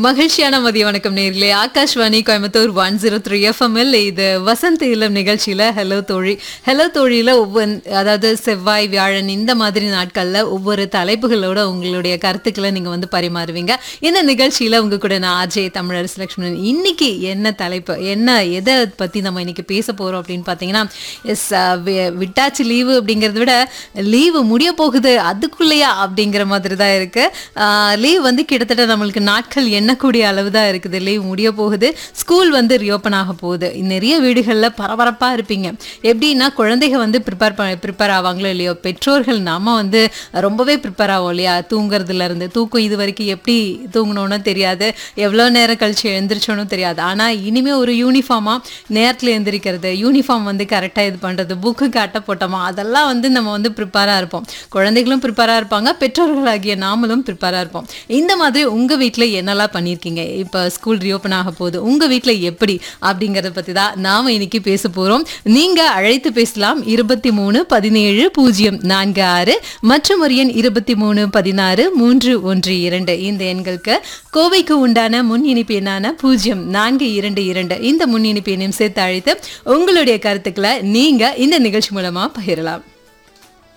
மகிழ்ச்சியான மதிய வணக்கம் நேர்களே Akashvani Coimbatore one zero three எஃப்எம்எல் இது வசந்த் இளம் நிகழ்ச்சியில ஹலோ தோழி ஹலோ தோழியில ஒவ்வொரு அதாவது செவ்வாய் வியாழன் இந்த மாதிரி நாட்கள்ல ஒவ்வொரு தலைப்புகளோட உங்களுடைய கருத்துக்களை நீங்க வந்து பரிமாறுவீங்க இந்த நிகழ்ச்சியில உங்க கூட நான் ஆர்ஜே தமிழரசு லட்சுமணன் இன்னைக்கு என்ன தலைப்பு என்ன எதை பத்தி நம்ம இன்னைக்கு பேச போறோம் அப்படின்னு பாத்தீங்கன்னா எஸ் விட்டாச்சு லீவு அப்படிங்கறத விட லீவு முடிய போகுது அதுக்குள்ளேயா அப்படிங்கிற மாதிரி தான் இருக்கு லீவ் வந்து கிட்டத்தட்ட நம்மளுக்கு நாட்கள் எண்ணக்கூடிய அளவு தான் இருக்குது லீவ் முடிய போகுது ஸ்கூல் வந்து ரியோப்பன் ஆக போகுது நிறைய வீடுகளில் பரபரப்பாக இருப்பீங்க எப்படின்னா குழந்தைங்க வந்து ப்ரிப்பேர் பண்ண ப்ரிப்பேர் ஆவாங்களோ இல்லையோ பெற்றோர்கள் நாம வந்து ரொம்பவே ப்ரிப்பேர் ஆகும் இல்லையா தூங்குறதுல இருந்து தூக்கம் இது வரைக்கும் எப்படி தூங்கணும்னு தெரியாது எவ்வளோ நேரம் கழிச்சு எழுந்திரிச்சோன்னு தெரியாது ஆனால் இனிமேல் ஒரு யூனிஃபார்மாக நேரத்தில் எழுந்திரிக்கிறது யூனிஃபார்ம் வந்து கரெக்டாக இது பண்ணுறது புக்குக்கு அட்டை போட்டோமா அதெல்லாம் வந்து நம்ம வந்து ப்ரிப்பேராக இருப்போம் குழந்தைகளும் ப்ரிப்பேராக இருப்பாங்க பெற்றோர்களாகிய நாமளும் ப்ரிப்பேராக இருப்போம் இந்த மாதிரி உங்கள் வீட்டில் என்னெல்லாம் பண்ணியிருக்கீங்க இப்போ ஸ்கூல் ரீஓப்பன் ஆக போகுது உங்கள் வீட்டில் எப்படி அப்படிங்கிறத பற்றி தான் நாம் இன்னைக்கு பேச போகிறோம் நீங்கள் அழைத்து பேசலாம் இருபத்தி மூணு பதினேழு பூஜ்ஜியம் நான்கு ஆறு மற்றும் ஒரு எண் இருபத்தி மூணு பதினாறு மூன்று ஒன்று இரண்டு இந்த எண்களுக்கு கோவைக்கு உண்டான முன் இனிப்பு எண்ணான பூஜ்ஜியம் நான்கு இரண்டு இரண்டு இந்த முன் இனிப்பு எண்ணையும் சேர்த்து அழைத்து உங்களுடைய கருத்துக்களை நீங்கள் இந்த நிகழ்ச்சி மூலமாக பகிரலாம்